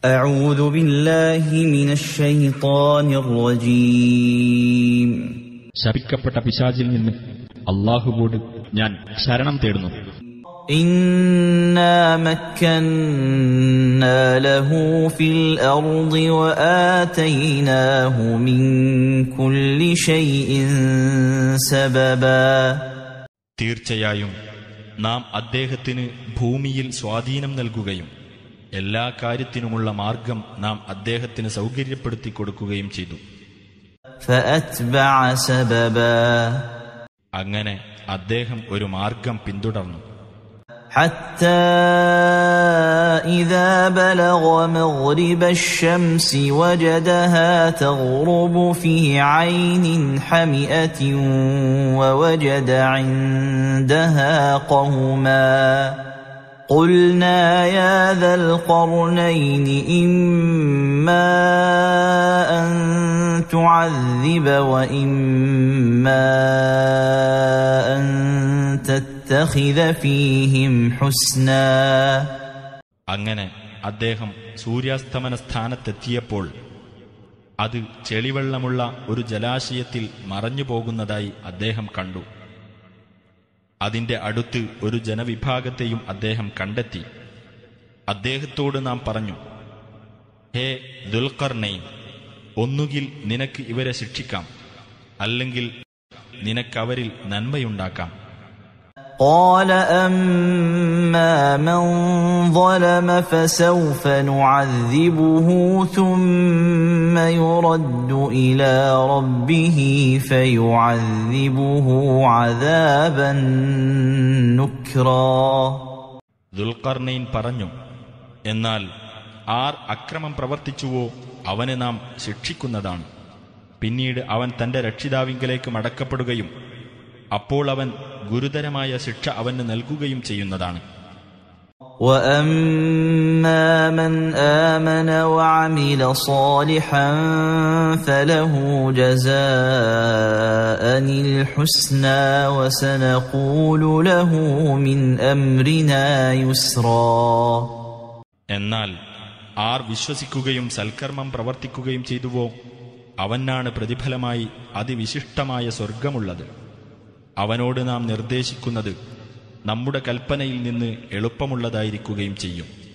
أعوذ بالله من الشيطان الرجيم ശപിക്കപ്പെട്ട പിശാചിൽ നിന്ന് അള്ളാഹുവോട് ഞാൻ ശരണം തേടുന്നു إنا مكنا له في الأرض وآتيناه من كل شيء سببا തീർച്ചയായും നാം അദ്ദേഹത്തിന് ഭൂമിയിൽ സ്വാധീനം നൽകുകയും എല്ലാ കാര്യത്തിനുമുള്ള മാർഗം നാം അദ്ദേഹത്തിന് സൗകര്യപ്പെടുത്തി കൊടുക്കുകയും ചെയ്തു فأتبع سببا അങ്ങനെ അദ്ദേഹം ഒരു മാർഗം പിന്തുടർന്നു حتى إذا بلغ مغرب الشمس وجدها تغرب في عين حمئة ووجد عندها قوما قلنا يا ذا القرنين إما أن تعذب وإما أن تتخذ فيهم حسنا അങ്ങനെ അദ്ദേഹം സൂര്യാസ്തമന സ്ഥാനത്തെത്തിയപ്പോൾ അത് ചെളിവെള്ളമുള്ള ഒരു ജലാശയത്തിൽ മറഞ്ഞു പോകുന്നതായി അദ്ദേഹം കണ്ടു അതിന്റെ അടുത്ത് ഒരു ജനവിഭാഗത്തെയും അദ്ദേഹം കണ്ടെത്തി അദ്ദേഹത്തോട് നാം പറഞ്ഞു ഹേ ദുൽഖർണൈൻ ഒന്നുകിൽ നിനക്ക് ഇവരെ ശിക്ഷിക്കാം അല്ലെങ്കിൽ നിനക്കവരിൽ നന്മയുണ്ടാക്കാം قال أما من ظلم فسوف نعذبه ثم يرد إلى ربه فيعذبه عذابا نكرا ദുൽഖർണൈൻ പറഞ്ഞു എന്നാൽ ആർ അക്രമം പ്രവർത്തിച്ചുവോ അവനെ നാം ശിക്ഷിക്കുന്നതാണ് പിന്നീട് അവൻ തന്റെ രക്ഷിതാവിങ്കലേക്ക് മടക്കപ്പെടുകയും അപ്പോൾ അവൻ ഗുരുതരമായ ശിക്ഷ അവന് നൽകുകയും ചെയ്യുന്നതാണ് واما من امن وعمل صالحا فله جزاء الحسنى وسنقول له من امرنا يسرا എന്നാൽ ആർ വിശ്വസിക്കുകയും സൽക്കർമ്മം പ്രവർത്തിക്കുകയും ചെയ്തുവോ അവനാണ് പ്രതിഫലമായി അതിവിശിഷ്ടമായ സ്വർഗമുള്ളത് അവനോട് നാം നിർദ്ദേശിക്കുന്നത് നമ്മുടെ കൽപ്പനയിൽ നിന്ന് എളുപ്പമുള്ളതായിരിക്കുകയും ചെയ്യും